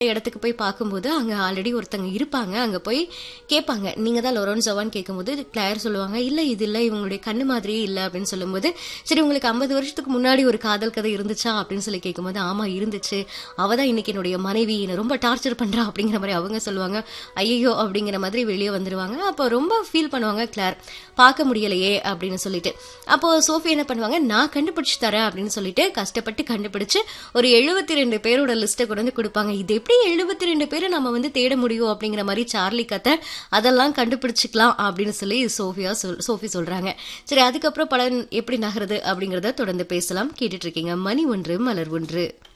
இடத்துக்கு போய் பார்க்கும்போது அங்க ஆல்ரெடி ஒருத்தங்க இருப்பாங்க அங்க போய் கேட்பாங்க நீங்க தான் லொரோன்சோவான்னு கேட்கும்போது கிளார் சொல்லுவாங்க இல்ல இது இல்ல இவங்களுடைய கண்ணு மாதிரியே இல்ல அப்படின்னு சொல்லும்போது சரி உங்களுக்கு ஐம்பது வருஷத்துக்கு முன்னாடி ஒரு காதல் கதை இருந்துச்சா அப்படின்னு சொல்லி கேட்கும்போது ஆமா இருந்துச்சு அவ தான் இன்னைக்கு என்னுடைய மனைவி என்னை ரொம்ப டார்ச்சர் பண்றா அப்படிங்கிற மாதிரி அவங்க சொல்லுவாங்க ஐயோ அப்படிங்கிற மாதிரி வெளியே வந்துருவாங்க அப்போ ரொம்ப ஃபீல் பண்ணுவாங்க கிளார் பார்க்க முடியலையே அப்படின்னு சொல்லிட்டு அப்போ சோஃபி என்ன பண்ணுவாங்க நான் கண்டுபிடிச்சு தரேன் அப்படின்னு சொல்லிட்டு கஷ்டப்பட்டு கண்டுபிடிச்சு ஒரு எழுபத்தி ரெண்டு பேரோட லிஸ்ட்டை கொண்டு வந்து கொடுப்பாங்க இது எப்படி எழுபத்தி ரெண்டு பேரை நம்ம வந்து தேட முடியும் அப்படிங்கிற மாதிரி சார்லி கத்தை அதெல்லாம் கண்டுபிடிச்சிக்கலாம் அப்படின்னு சொல்லி சோஃபியா சொல் சோஃபி சொல்றாங்க சரி அதுக்கப்புறம் படம் எப்படி நகருது அப்படிங்கறத தொடர்ந்து பேசலாம் கேட்டுட்டு இருக்கீங்க மணி ஒன்று மலர் ஒன்று